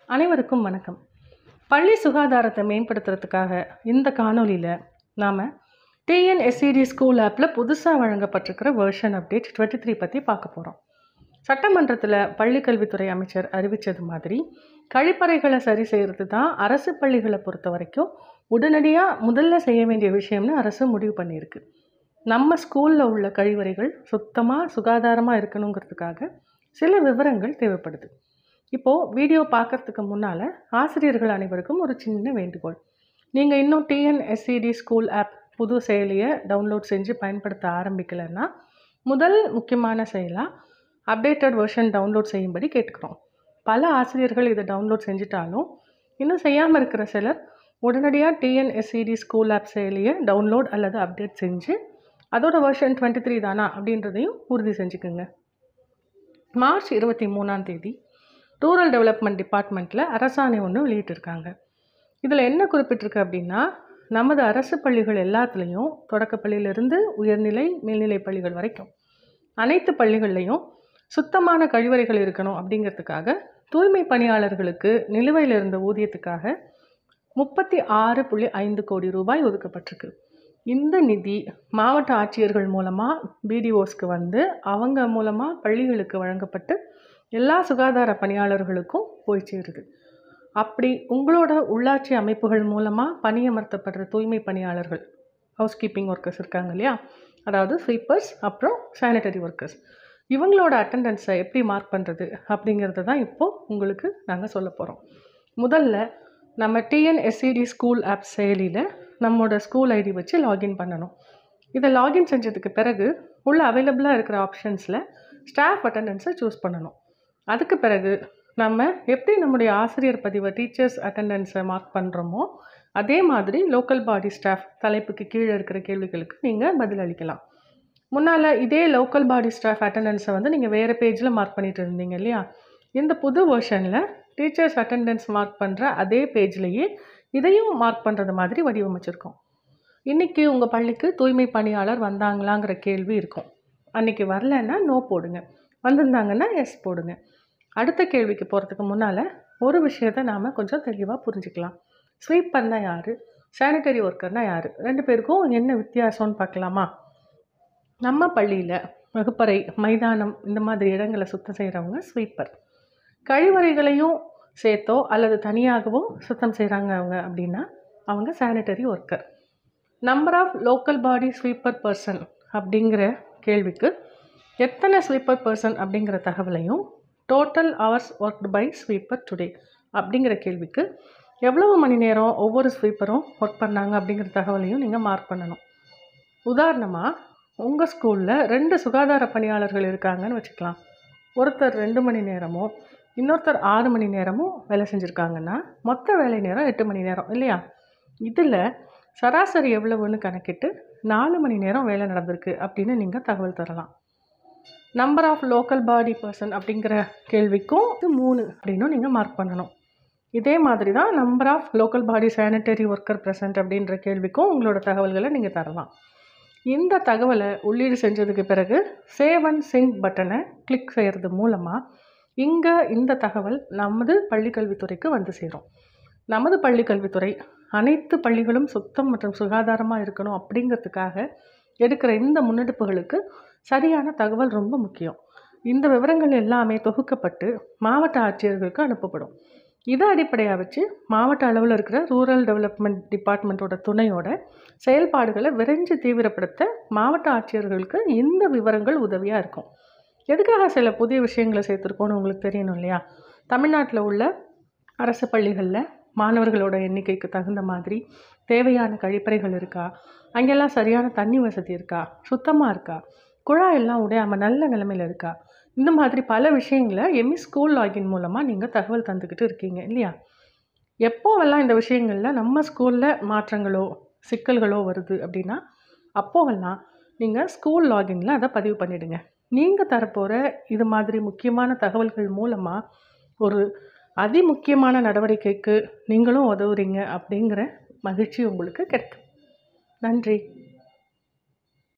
அனைவருக்கும் வணக்கம் பள்ளி சுகாதாரத்தை மேம்படுத்துறதுக்காக இந்த காணொளியில் நாம் டிஎன்எஸ்சிடி ஸ்கூல் ஆப்பில் புதுசாக வழங்கப்பட்டிருக்கிற வெர்ஷன் அப்டேட் டுவெண்ட்டி த்ரீ பற்றி பார்க்க போகிறோம் சட்டமன்றத்தில் பள்ளிக்கல்வித்துறை அமைச்சர் அறிவித்தது மாதிரி கழிப்பறைகளை சரி செய்கிறது தான் அரசு பள்ளிகளை பொறுத்த வரைக்கும் உடனடியாக முதல்ல செய்ய வேண்டிய விஷயம்னு அரசு முடிவு பண்ணியிருக்கு நம்ம ஸ்கூலில் உள்ள கழிவறைகள் சுத்தமாக சுகாதாரமாக இருக்கணுங்கிறதுக்காக சில விவரங்கள் தேவைப்படுது இப்போது வீடியோ பார்க்குறதுக்கு முன்னால் ஆசிரியர்கள் அனைவருக்கும் ஒரு சின்ன வேண்டுகோள் நீங்கள் இன்னும் டிஎன்எஸ்சிடி ஸ்கூல் ஆப் புது செயலியை டவுன்லோட் செஞ்சு பயன்படுத்த ஆரம்பிக்கலைன்னா முதல் முக்கியமான செயலாக அப்டேட்டட் வெர்ஷன் டவுன்லோட் செய்யும்படி கேட்டுக்கிறோம் பல ஆசிரியர்கள் இதை டவுன்லோட் செஞ்சிட்டாலும் இன்னும் செய்யாமல் இருக்கிற சிலர் உடனடியாக டிஎன்எஸ்சிடி ஸ்கூல் ஆப் செயலியை டவுன்லோட் அல்லது அப்டேட் செஞ்சு அதோட வெர்ஷன் டுவெண்ட்டி த்ரீ தானா அப்படின்றதையும் உறுதி செஞ்சுக்குங்க மார்ச் இருபத்தி மூணாம் தேதி ரூரல் டெவலப்மெண்ட் டிபார்ட்மெண்ட்டில் அரசாணை ஒன்று வெளியிட்டிருக்காங்க இதில் என்ன குறிப்பிட்டிருக்கு அப்படின்னா நமது அரசு பள்ளிகள் எல்லாத்துலேயும் தொடக்கப்பள்ளியிலிருந்து உயர்நிலை மேல்நிலை பள்ளிகள் வரைக்கும் அனைத்து பள்ளிகள்லேயும் சுத்தமான கழிவறைகள் இருக்கணும் அப்படிங்கிறதுக்காக தூய்மை பணியாளர்களுக்கு நிலுவையில் இருந்த ஊதியத்துக்காக முப்பத்தி ஆறு புள்ளி ஐந்து கோடி ரூபாய் ஒதுக்கப்பட்டிருக்கு இந்த நிதி மாவட்ட ஆட்சியர்கள் மூலமாக பிடிஓஸ்க்கு வந்து அவங்க மூலமாக பள்ளிகளுக்கு வழங்கப்பட்டு எல்லா சுகாதார பணியாளர்களுக்கும் போய் சேருது அப்படி உங்களோட உள்ளாட்சி அமைப்புகள் மூலமாக பணியமர்த்தப்படுற தூய்மை பணியாளர்கள் ஹவுஸ் கீப்பிங் ஒர்க்கர்ஸ் இருக்காங்க இல்லையா அதாவது ஸ்வீப்பர்ஸ் அப்புறம் சானிட்டரி ஒர்க்கர்ஸ் இவங்களோட அட்டண்டன்ஸை எப்படி மார்க் பண்ணுறது அப்படிங்கிறத தான் இப்போது உங்களுக்கு நாங்கள் சொல்ல போகிறோம் முதல்ல நம்ம டிஎன்எஸ்சிடி ஸ்கூல் ஆப் செயலியில் நம்மளோட ஸ்கூல் ஐடி வச்சு லாகின் பண்ணணும் இதை லாகின் செஞ்சதுக்கு பிறகு உள்ள அவைலபிளாக இருக்கிற ஆப்ஷன்ஸில் ஸ்டாஃப் அட்டண்டன்ஸை சூஸ் பண்ணணும் அதுக்கு பிறகு நம்ம எப்படி நம்முடைய ஆசிரியர் பதிவை டீச்சர்ஸ் அட்டண்டன்ஸை மார்க் பண்ணுறோமோ அதே மாதிரி லோக்கல் பாடி ஸ்டாஃப் தலைப்புக்கு கீழே இருக்கிற கேள்விகளுக்கு நீங்கள் பதிலளிக்கலாம் முன்னால் இதே லோக்கல் பாடி ஸ்டாஃப் அட்டண்டன்ஸை வந்து நீங்கள் வேறு பேஜில் மார்க் பண்ணிட்டு இருந்தீங்க இல்லையா இந்த புது வெர்ஷனில் டீச்சர்ஸ் அட்டண்டன்ஸ் மார்க் பண்ணுற அதே பேஜ்லேயே இதையும் மார்க் பண்ணுறது மாதிரி வடிவமைச்சிருக்கோம் இன்றைக்கி உங்கள் பள்ளிக்கு தூய்மை பணியாளர் வந்தாங்களாங்கிற கேள்வி இருக்கும் அன்றைக்கி வரலன்னா நோ போடுங்க வந்திருந்தாங்கன்னா எஸ் போடுங்க அடுத்த கேள்விக்கு போகிறதுக்கு முன்னால் ஒரு விஷயத்தை நாம் கொஞ்சம் தெளிவாக புரிஞ்சுக்கலாம் ஸ்வீப்பர்னா யார் சானிட்டரி ஒர்க்கர்னா யார் ரெண்டு பேருக்கும் என்ன வித்தியாசம்னு பார்க்கலாமா நம்ம பள்ளியில் வகுப்பறை மைதானம் இந்த மாதிரி இடங்களை சுத்தம் செய்கிறவங்க ஸ்வீப்பர் கழிவறைகளையும் சேர்த்தோ அல்லது தனியாகவோ சுத்தம் செய்கிறாங்க அவங்க அப்படின்னா அவங்க sanitary worker number of local body sweeper person அப்படிங்கிற கேள்விக்கு எத்தனை ஸ்வீப்பர் பர்சன் அப்படிங்கிற தகவலையும் total hours worked by sweeper today அப்படிங்கிற கேள்விக்கு எவ்வளவு மணி நேரம் ஒவ்வொரு ஸ்வீப்பரும் ஒர்க் பண்ணாங்க அப்படிங்கிற தகவலையும் நீங்கள் மார்க் பண்ணணும் உதாரணமாக உங்கள் ஸ்கூலில் ரெண்டு சுகாதார பணியாளர்கள் இருக்காங்கன்னு வச்சுக்கலாம் ஒருத்தர் ரெண்டு மணி நேரமும் இன்னொருத்தர் ஆறு மணி நேரமும் வேலை செஞ்சுருக்காங்கன்னா மொத்த வேலை நேரம் எட்டு மணி நேரம் இல்லையா இதில் சராசரி எவ்வளவுன்னு கணக்கிட்டு நாலு மணி நேரம் வேலை நடந்திருக்கு அப்படின்னு நீங்கள் தகவல் தரலாம் number of local body person அப்படிங்கிற கேள்விக்கும் இது மூணு அப்படின்னும் நீங்கள் மார்க் பண்ணணும் இதே மாதிரி தான் number of local body sanitary worker present அப்படின்ற கேள்விக்கும் உங்களோட தகவல்களை நீங்கள் தரலாம் இந்த தகவலை உள்ளீடு செஞ்சதுக்கு பிறகு சேவ் அண்ட் சிங்க் பட்டனை கிளிக் செய்கிறது மூலமாக இங்கே இந்த தகவல் நமது பள்ளிக்கல்வித்துறைக்கு வந்து சேரும் நமது பள்ளிக்கல்வித்துறை அனைத்து பள்ளிகளும் சுத்தம் மற்றும் சுகாதாரமாக இருக்கணும் அப்படிங்கிறதுக்காக எடுக்கிற இந்த முன்னெடுப்புகளுக்கு சரியான தகவல் ரொம்ப முக்கியம் இந்த விவரங்கள் எல்லாமே தொகுக்கப்பட்டு மாவட்ட ஆட்சியர்களுக்கு அனுப்பப்படும் இதை அடிப்படையாக வச்சு மாவட்ட அளவில் இருக்கிற ரூரல் டெவலப்மெண்ட் டிபார்ட்மெண்ட்டோட துணையோட செயல்பாடுகளை விரைஞ்சு தீவிரப்படுத்த மாவட்ட ஆட்சியர்களுக்கு இந்த விவரங்கள் உதவியாக இருக்கும் எதுக்காக சில புதிய விஷயங்களை சேர்த்துருக்கோன்னு உங்களுக்கு தெரியணும் இல்லையா தமிழ்நாட்டில் உள்ள அரசு பள்ளிகளில் மாணவர்களோட எண்ணிக்கைக்கு தகுந்த மாதிரி தேவையான கழிப்பறைகள் இருக்கா அங்கெல்லாம் சரியான தண்ணி வசதி இருக்கா சுத்தமாக இருக்கா குழாயெல்லாம் உடையாமல் நல்ல நிலமையில் இருக்கா இந்த மாதிரி பல விஷயங்களை எம்இ ஸ்கூல் லாகின் மூலமாக நீங்கள் தகவல் தந்துக்கிட்டு இருக்கீங்க இல்லையா எப்போவெல்லாம் இந்த விஷயங்களில் நம்ம ஸ்கூலில் மாற்றங்களோ சிக்கல்களோ வருது அப்படின்னா அப்போவெல்லாம் நீங்கள் ஸ்கூல் லாகினில் அதை பதிவு பண்ணிவிடுங்க நீங்கள் தரப்போகிற இது மாதிரி முக்கியமான தகவல்கள் மூலமாக ஒரு அதி முக்கியமான நடவடிக்கைக்கு நீங்களும் உதவுறீங்க அப்படிங்கிற மகிழ்ச்சி உங்களுக்கு கிடைக்கும் நன்றி